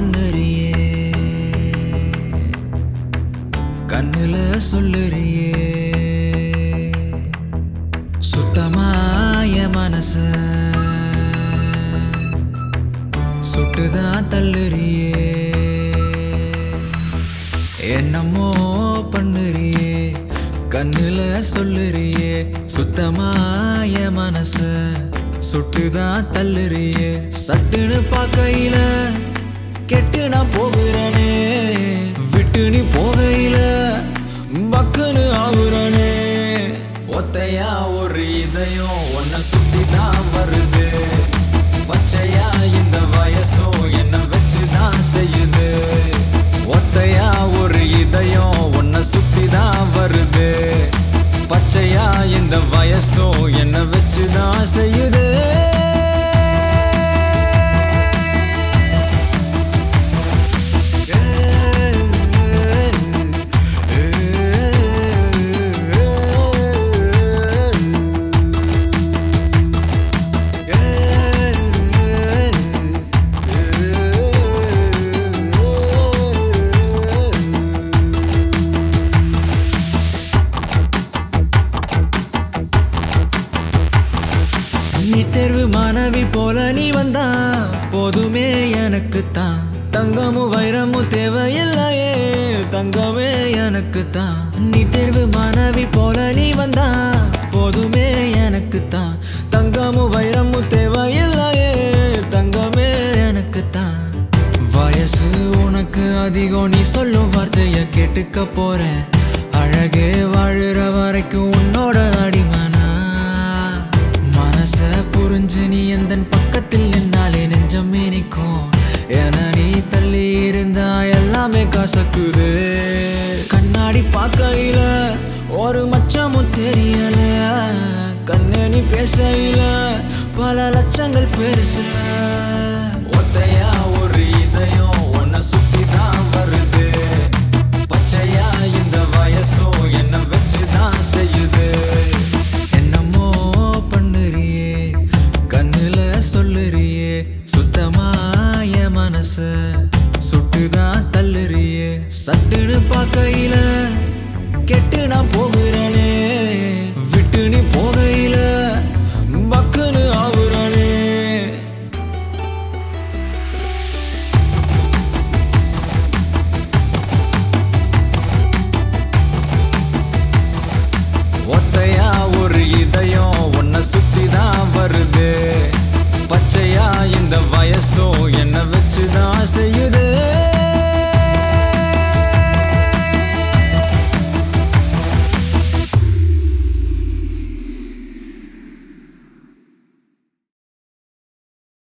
பண்ணுறியே கண்ணுல சொல்லுறியே சுத்தமாய மனச சுட்டுதான் தள்ளுறியே என்னமோ பண்ணுறியே கண்ணுல சொல்லுறியே சுத்தமாய மனச சுட்டுதான் தள்ளுறியே சட்டுன்னு பார்க்கையில கெட்டு நான் போகிறனே விட்டு நீ போகையில பக்குன்னு ஆகுறனே ஒத்தையா ஒரு இதயம் உன்னை சுத்தி தான் வருது பச்சையா இந்த வயசும் என்ன வச்சுதான் செய்யுது ஒத்தையா ஒரு இதயம் உன்னை சுத்தி தான் வருது பச்சையா இந்த வயசும் என்ன வச்சுதான் செய்யுது நீ தேர்வு மாணவி போல நீ வந்தா போதுமே எனக்கு தான் தங்கமும் வைரமும் தேவையில்லையே தங்கமே எனக்கு தான் நீ தேர்வு மாணவி போல நீ வந்தா போதுமே எனக்கு தான் தங்கமும் வைரமும் தேவையில்லையே தங்கமே எனக்கு தான் வயசு உனக்கு அதிகம் நீ சொல்லும் வார்த்தைய கேட்டுக்க போறேன் அழகே வாழுற வரைக்கும் உன்னோட அடிமனா மனச புரிஞ்சு நீ எந்த பக்கத்தில் நின்னாலே நெஞ்சம் நிற்கும் என நீ தள்ளி இருந்தா எல்லாமே கசக்குது கண்ணாடி பார்க்கையில ஒரு மச்சமும் தெரியல கண்ணு நீ பேசையில பல லட்சங்கள் பெருசுல ஒத்தையா ஒரு இதயம் உன்னை சுத்தி தான் வருது பச்சையா இந்த வயசும் என்ன வச்சுதான் செய்யுது என்னமோ பண்ணுறியே கண்ணுல சொல்லுறியே சுத்தமாய மனச சுட்டுதான் தள்ளுறியே சட்டுன்னு பார்க்கையில கெட்டு நான் போகிறனே விட்டு நீ போகையில பக்குன்னு ஆகுறனே ஒத்தையா ஒரு இதயம் உன்னை சுத்தி தான் வருது பச்சையா இந்த வயசும் என்ன வச்சுதான் செய்யுது